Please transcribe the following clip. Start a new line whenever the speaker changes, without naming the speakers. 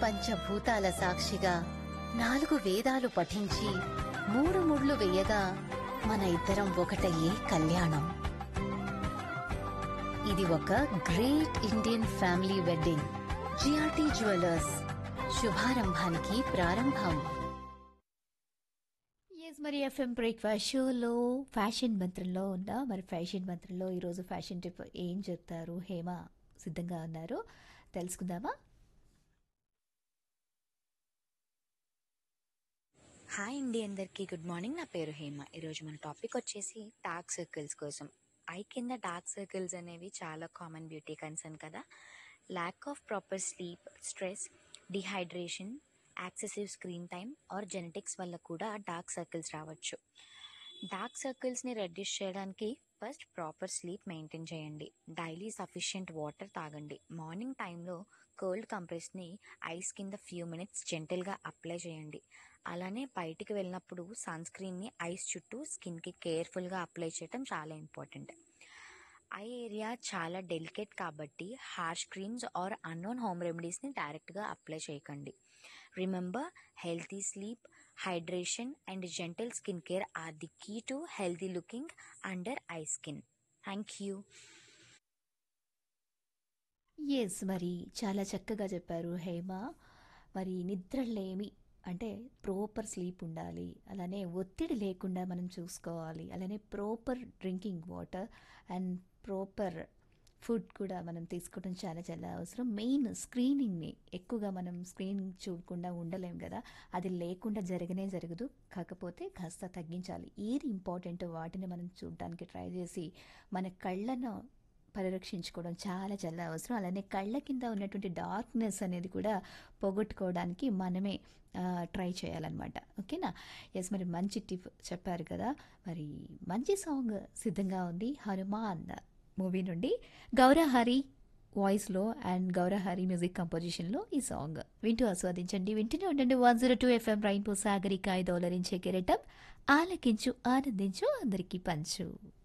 పంచభూతాల సాక్షిగా నాలుగు వేదాలు పఠించి మూడు ముళ్ళు వేయగా మన ఇద్దరం ఒకటయ్యే కళ్యాణం ఇది ఒక great Indian family wedding GRT jewellers శుభారంభానికి ప్రారంభం
ఎస్ మరి ఎఫ్ఎం బ్రేక్ఫాస్ట్ షోలో ఫ్యాషన్ మంత్రంలో ఉన్న మరి ఫ్యాషన్ మంత్రంలో ఈరోజు ఫ్యాషన్ టిప్ ఏం చెప్తారు హేమ సిద్ధంగా ఉన్నారు తెలుసుకుందామా
హాయ్ అండి అందరికీ గుడ్ మార్నింగ్ నా పేరు హేమ ఈరోజు మన టాపిక్ వచ్చేసి డార్క్ సర్కిల్స్ కోసం ఐ కింద డార్క్ సర్కిల్స్ అనేవి చాలా కామన్ బ్యూటీ కన్సర్న్ కదా lack of proper sleep stress dehydration excessive screen time or genetics వల్ల కూడా డార్క్ సర్కిల్స్ రావచ్చు డార్క్ సర్కిల్స్ని రెడ్యూస్ చేయడానికి ఫస్ట్ ప్రాపర్ స్లీప్ మెయింటైన్ చేయండి డైలీ సఫిషియంట్ వాటర్ తాగండి మార్నింగ్ టైంలో కోల్డ్ కంప్రెస్ని ఐస్ కింద ఫ్యూ మినిట్స్ జెంటల్గా అప్లై చేయండి అలానే బయటికి వెళ్ళినప్పుడు సన్ స్క్రీన్ని ఐస్ చుట్టూ స్కిన్కి కేర్ఫుల్గా అప్లై చేయడం చాలా ఇంపార్టెంట్ ఐ ఏరియా చాలా డెలికేట్ కాబట్టి harsh creams or unknown home రెమెడీస్ని డైరెక్ట్గా అప్లై చేయకండి remember healthy sleep hydration and gentle skin care are the key to healthy looking under eye skin thank you
ఎస్ మరి చాలా చక్కగా చెప్పారు హేమ మరి నిద్రలేమి అంటే ప్రాపర్ స్లీప్ ఉండాలి అలానే ఒత్తిడి లేకుండా మనం చూసుకోవాలి అలానే proper drinking water and proper food కూడా మనం తీసుకోవడం చాలా చాలా అవసరం మెయిన్ స్క్రీనింగ్ని ఎక్కువగా మనం స్క్రీన్ చూడకుండా ఉండలేం కదా అది లేకుండా జరగనే జరగదు కాకపోతే కాస్త తగ్గించాలి ఏది ఇంపార్టెంట్ వాటిని మనం చూడడానికి ట్రై చేసి మన కళ్ళను పరిరక్షించుకోవడం చాలా చాలా అవసరం అలానే కళ్ళ కింద ఉన్నటువంటి డార్క్నెస్ అనేది కూడా పోగొట్టుకోవడానికి మనమే ట్రై చేయాలన్నమాట ఓకేనా ఎస్ మరి మంచి టిప్ చెప్పారు కదా మరి మంచి సాంగ్ సిద్ధంగా ఉంది హనుమాన్ మూవీ నుండి గౌరహరి వాయిస్లో అండ్ గౌరహరి మ్యూజిక్ కంపోజిషన్లో ఈ సాంగ్ వింటూ ఆస్వాదించండి వింటూనే ఉండండి one zero two FM rainbow సాగరికాయ దౌలరించే కెరటం ఆలకించు ఆనందించు అందరికీ పంచు